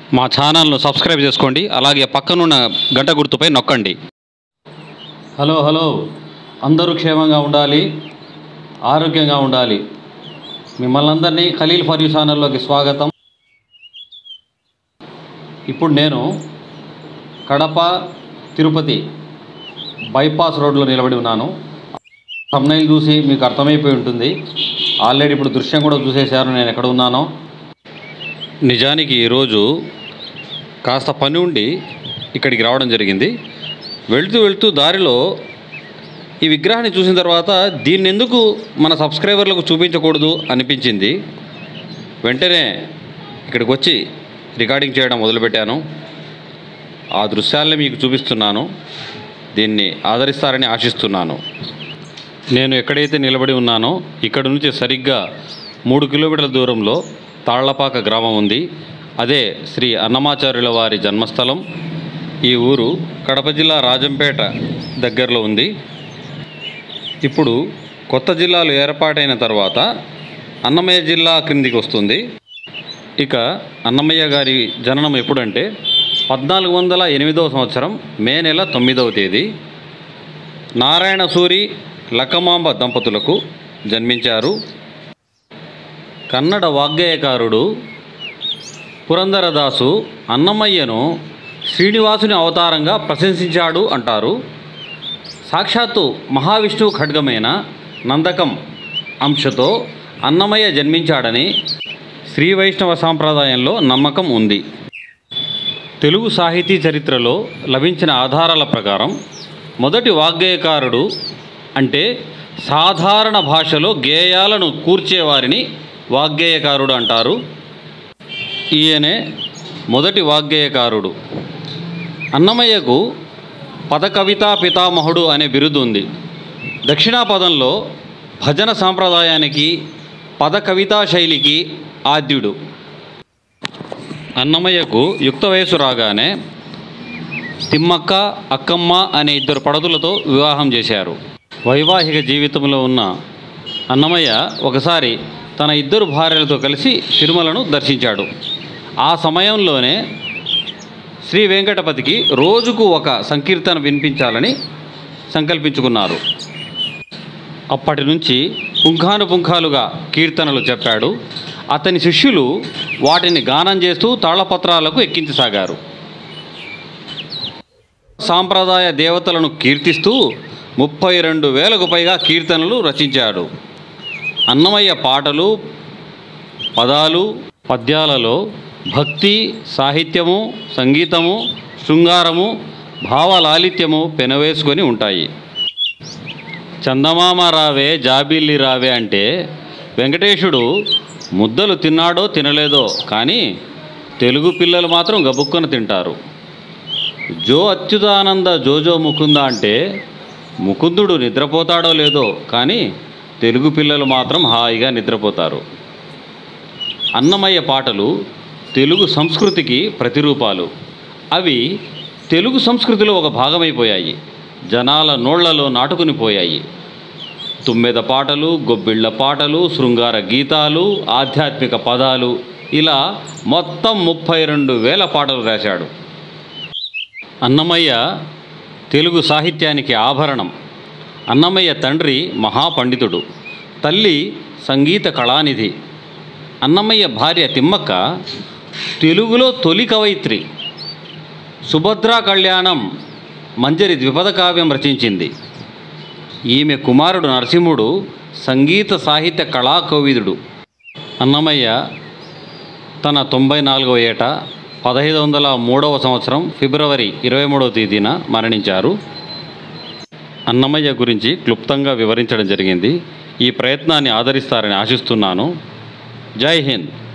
మా ఛానల్ను సబ్స్క్రైబ్ చేసుకోండి అలాగే పక్కనున్న గంట గుర్తుపై నొక్కండి హలో హలో అందరూ క్షేమంగా ఉండాలి ఆరోగ్యంగా ఉండాలి మిమ్మల్ని అందరినీ ఖలీల్ ఫర్ యూ ఛానల్లోకి స్వాగతం ఇప్పుడు నేను కడప తిరుపతి బైపాస్ రోడ్లో నిలబడి ఉన్నాను thumbnail చూసి మీకు అర్థమైపోయి ఉంటుంది ఆల్రెడీ ఇప్పుడు దృశ్యం కూడా చూసేశారు నేను ఎక్కడ ఉన్నానో నిజానికి ఈరోజు కాస్త పని ఉండి ఇక్కడికి రావడం జరిగింది వెళ్తూ వెళ్తూ దారిలో ఈ విగ్రహాన్ని చూసిన తర్వాత దీన్ని ఎందుకు మన సబ్స్క్రైబర్లకు చూపించకూడదు అనిపించింది వెంటనే ఇక్కడికి వచ్చి రికార్డింగ్ చేయడం మొదలుపెట్టాను ఆ దృశ్యాలని మీకు చూపిస్తున్నాను దీన్ని ఆదరిస్తారని ఆశిస్తున్నాను నేను ఎక్కడైతే నిలబడి ఉన్నానో ఇక్కడ నుంచి సరిగ్గా మూడు కిలోమీటర్ల దూరంలో తాళ్లపాక గ్రామం ఉంది అదే శ్రీ అన్నమాచార్యుల వారి జన్మస్థలం ఈ ఊరు కడప జిల్లా రాజంపేట దగ్గరలో ఉంది ఇప్పుడు కొత్త జిల్లాలు ఏర్పాటైన తర్వాత అన్నమయ్య జిల్లా క్రిందికి వస్తుంది ఇక అన్నమయ్య గారి జననం ఎప్పుడంటే పద్నాలుగు వందల ఎనిమిదవ సంవత్సరం మే నెల తొమ్మిదవ తేదీ నారాయణ సూరి లక్కమాంబ దంపతులకు జన్మించారు కన్నడ వాగ్గేయకారుడు పురంధరదాసు అన్నమయ్యను శ్రీనివాసుని అవతారంగా ప్రశంసించాడు అంటారు సాక్షాత్తు మహావిష్ణువు ఖడ్గమైన నందకం అంశతో అన్నమయ్య జన్మించాడని శ్రీ వైష్ణవ సాంప్రదాయంలో నమ్మకం ఉంది తెలుగు సాహితీ చరిత్రలో లభించిన ఆధారాల ప్రకారం మొదటి వాగ్గేయకారుడు అంటే సాధారణ భాషలో గేయాలను కూర్చేవారిని వాగ్గేయకారుడు అంటారు ఈయనే మొదటి వాగ్గేయకారుడు అన్నమయ్యకు పదకవితా పితామహుడు అనే బిరుదు ఉంది దక్షిణాపదంలో భజన సాంప్రదాయానికి పద కవితా శైలికి ఆద్యుడు అన్నమయ్యకు యుక్త వయసు రాగానే తిమ్మక్క అక్కమ్మ అనే ఇద్దరు పడతులతో వివాహం చేశారు వైవాహిక జీవితంలో ఉన్న అన్నమయ్య ఒకసారి తన ఇద్దరు భార్యలతో కలిసి తిరుమలను దర్శించాడు ఆ సమయంలోనే శ్రీ వెంకటపతికి రోజుకు ఒక సంకీర్తన వినిపించాలని సంకల్పించుకున్నారు అప్పటి నుంచి పుంఖానుపుంఖాలుగా కీర్తనలు చెప్పాడు అతని శిష్యులు వాటిని గానం చేస్తూ తాళపత్రాలకు ఎక్కించసాగారు సాంప్రదాయ దేవతలను కీర్తిస్తూ ముప్పై రెండు వేలకు పైగా కీర్తనలు రచించాడు అన్నమయ్య పాటలు పదాలు పద్యాలలో భక్తి సాహిత్యము సంగీతము శృంగారము భావలాలిత్యము పెనవేసుకొని ఉంటాయి చందమామ రావే జాబిల్లి రావే అంటే వెంకటేశుడు ముద్దలు తిన్నాడో తినలేదో కానీ తెలుగు పిల్లలు మాత్రం గబుక్కున తింటారు జో అచ్యుతానంద జోజో ముకుంద అంటే ముకుందుడు నిద్రపోతాడో లేదో కానీ తెలుగు పిల్లలు మాత్రం హాయిగా నిద్రపోతారు అన్నమయ్య పాటలు తెలుగు సంస్కృతికి ప్రతిరూపాలు అవి తెలుగు సంస్కృతిలో ఒక భాగమైపోయాయి జనాల నోళ్లలో నాటుకుని పోయాయి తుమ్మెద పాటలు గొబ్బిళ్ళ పాటలు శృంగార గీతాలు ఆధ్యాత్మిక పదాలు ఇలా మొత్తం ముప్పై రెండు వేల పాటలు రాశాడు అన్నమయ్య తెలుగు సాహిత్యానికి ఆభరణం అన్నమయ్య తండ్రి మహాపండితుడు తల్లి సంగీత కళానిధి అన్నమయ్య భార్య తిమ్మక్క తెలుగులో తొలి కవయిత్రి సుభద్రా కళ్యాణం మంజరి ద్విపద కావ్యం రచించింది ఈమె కుమారుడు నరసింహుడు సంగీత సాహిత్య కళాకోవిదుడు అన్నమయ్య తన తొంభై నాలుగవ ఏట పదహైదు వందల మూడవ సంవత్సరం ఫిబ్రవరి ఇరవై మూడవ తేదీన మరణించారు అన్నమయ్య గురించి క్లుప్తంగా వివరించడం జరిగింది ఈ ప్రయత్నాన్ని ఆదరిస్తారని ఆశిస్తున్నాను జై హింద్